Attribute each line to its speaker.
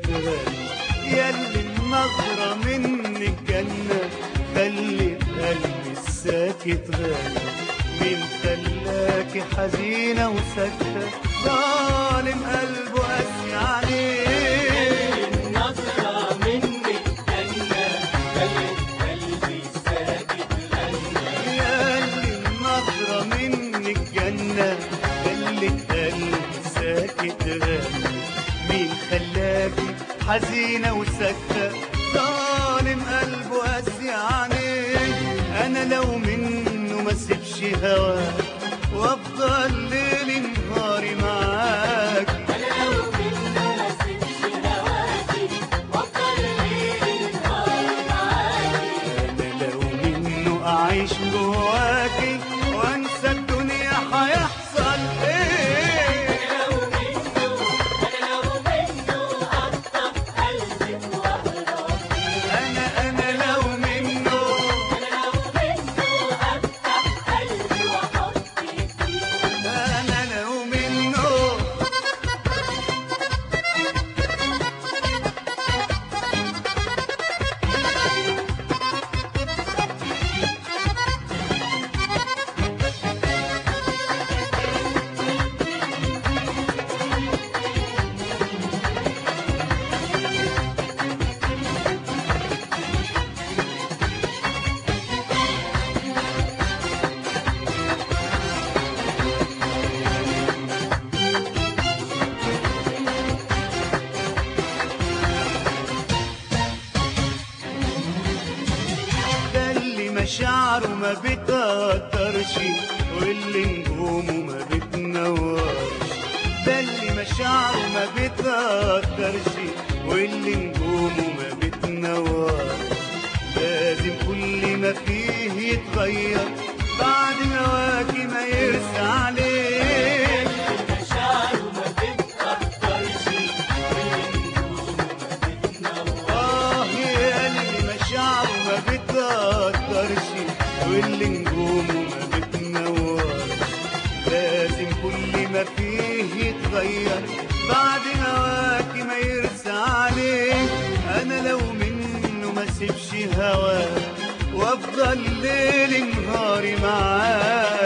Speaker 1: تغني ياللي النظرة منك جنة خلي قلبي الساكت غني مين خلاكي حزينة وساكتة ظالم قلبه قاسي عليه
Speaker 2: النظرة منك جنة خلت قلبي ساكت غنى
Speaker 1: ياللي النظرة منك جنة خلت قلبي ساكت غني مين خلاكي حزينة وساكتة ظالم قلبه قاسي عليه أنا لو منه ما سيبش هواك وأفضل ليل نهاري معاك
Speaker 2: أنا لو منه ما سبش هواكي وأفضل ليل نهار معاكي
Speaker 1: أنا لو منه أعيش جواكي وأنسى الدنيا هيحصل إيه
Speaker 2: لو منه أنا لو منه أخطف قلبك وأهرب
Speaker 1: أنا أنا لو منه
Speaker 2: أنا لو منه أفتح قلبي وأحط فيه
Speaker 1: أنا لو منه ده اللي مشاعره ما بتقدرش واللي نجومه ما بتنورش ده اللي مشاعره ما بتقدرش واللي نجومه ما بتنورش لازم كل ما فيه يتغير بعد هواكي ما يرسى عليه
Speaker 2: مشاعره ما بتقدرش والنجوم ما بتنور
Speaker 1: آه يا اللي مشاعره ما بتقدرش واللي نجومه ما بتنورش لازم كل ما فيه يتغير بعد هواكي ما يرسى عليه انا لو منه ما سيبش هواك وافضل ليل نهاري معاك